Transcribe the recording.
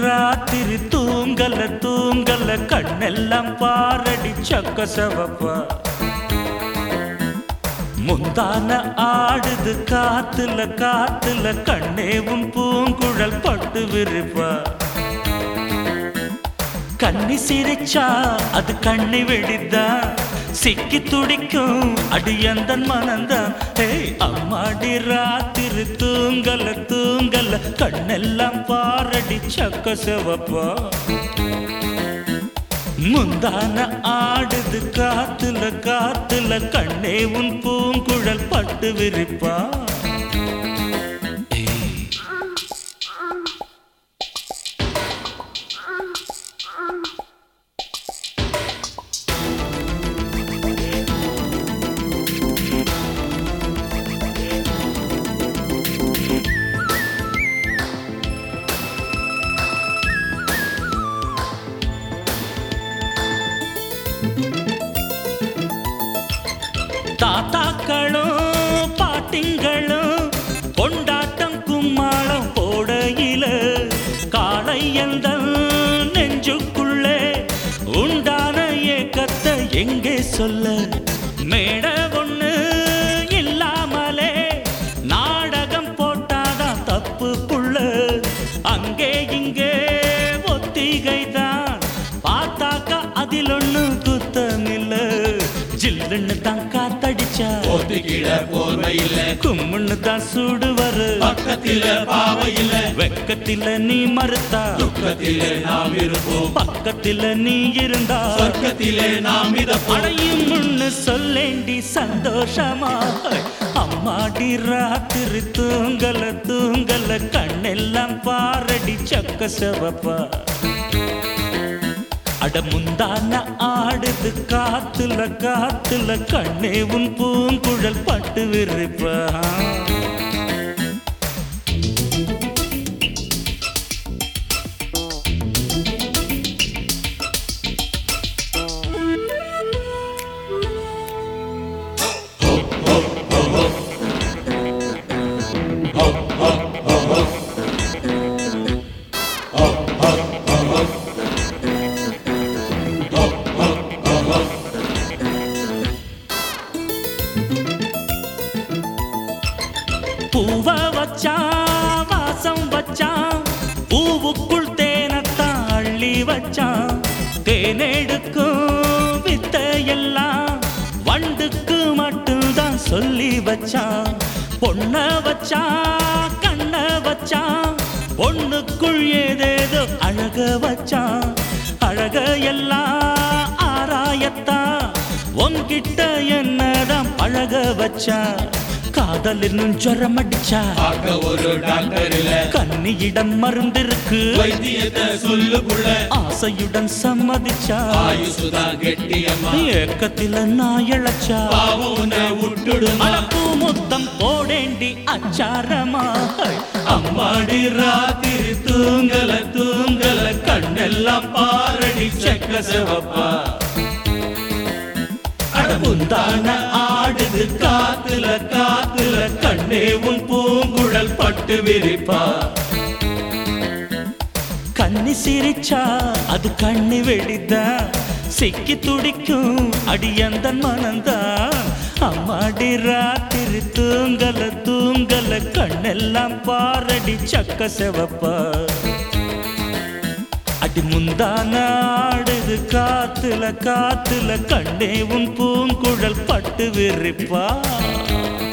ராத்திரி தூங்கல தூங்கல கண்ணெல்லாம் பாரடி சக்க சவப்பா முந்தான ஆடுது காத்துல காத்துல கண்ணேவும் பூங்குழல் பட்டு விரிப்பா கண்ணி சிரிச்சா அது கண்ணி வெடிதா சிக்கி துடிக்கும் அடியந்தன் மனந்தான் ஹே அம்மாடி ராத்திரி தூங்கல தூங்கல கண்ணெல்லாம் பாரடி சக்க செவப்பா முந்தான ஆடுது காத்துல காத்துல கண்ணே உன் பூங்குழல் பட்டு விரிப்பா ஏய் தாத்தாக்களும் பாட்டிங்களும் கொண்டாட்டம் கும்மாளம் போடையில காளை எந்த நெஞ்சுக்குள்ளே உண்டான ஏக்கத்தை எங்கே சொல்ல மேட ஒண்ணு இல்லாமலே நாடகம் போட்டாதான் தப்பு புள்ள அங்கே இங்கே ஒத்திகைதான் பார்த்தாக்கா அதில் ஒண்ணு குத்தமில்ல ஜில்லுன்னு தான் காத்தடிச்சா போட்டுக்கிட போர்வை இல்ல கும்முன்னு தான் சூடு வரு பக்கத்தில பாவை இல்ல வெக்கத்தில நீ மறுத்தா துக்கத்திலே நாம் இருப்போம் பக்கத்தில நீ இருந்தா சொர்க்கத்திலே நாம் மிதப்போம் அடையும் முன்னு சொல்லேண்டி சந்தோஷமா அம்மாடி ராத்திரி தூங்கல தூங்கல கண்ணெல்லாம் பாரடி சக்க செவப்பா அட முந்தான ஆடுது காத்துல காத்துல கண்ணே உன் பூங்குழல் பட்டு விரிப்பா பூவ வச்சான் வாசம் வச்சான் பூவுக்குள் தேனத்தான் அள்ளி வச்சான் தேனெடுக்கும் வித்தையெல்லாம் வண்டுக்கு மட்டும்தான் சொல்லி வச்சான் பொண்ண வச்சான் கண்ண வச்சான் பொண்ணுக்குள் ஏதேதோ அழக வச்சான் அழக எல்லாம் ஆராயத்தான் உன்கிட்ட என்னதான் பழக வச்சா காதல் இன்னும் ஜுரம் அடிச்சா பார்க்க ஒரு டாக்டர் இல்ல கன்னியிடம் மருந்திருக்கு வைத்தியத்தை சொல்லு புள்ள ஆசையுடன் சம்மதிச்சா ஆயுசுதான் கெட்டியம்மா ஏக்கத்தில நான் இழைச்சா பாவம் உன்னை விட்டுடுமா அழப்பு முத்தம் போடேண்டி அச்சாரமா அம்மாடி ராத்திரி தூங்கல தூங்கல கண்ணெல்லாம் பாரடி செக்க செவப்பா அடமுந்தான ஆடுது காத்துல காத்துல கண்ணே உன் பூங்குழல் பட்டு விரிப்பா கண்ணி சிரிச்சா அது கண்ணி வெடிதா சிக்கி துடிக்கும் அடியந்தன் மனந்தான் அம்மாடி ராத்திரி தூங்கல தூங்கல கண்ணெல்லாம் பாரடி சக்க செவப்பா அடி முந்தான ஆடுது காத்துல காத்துல கண்ணே உன் பூங்குழல் பட்டு விரிப்பா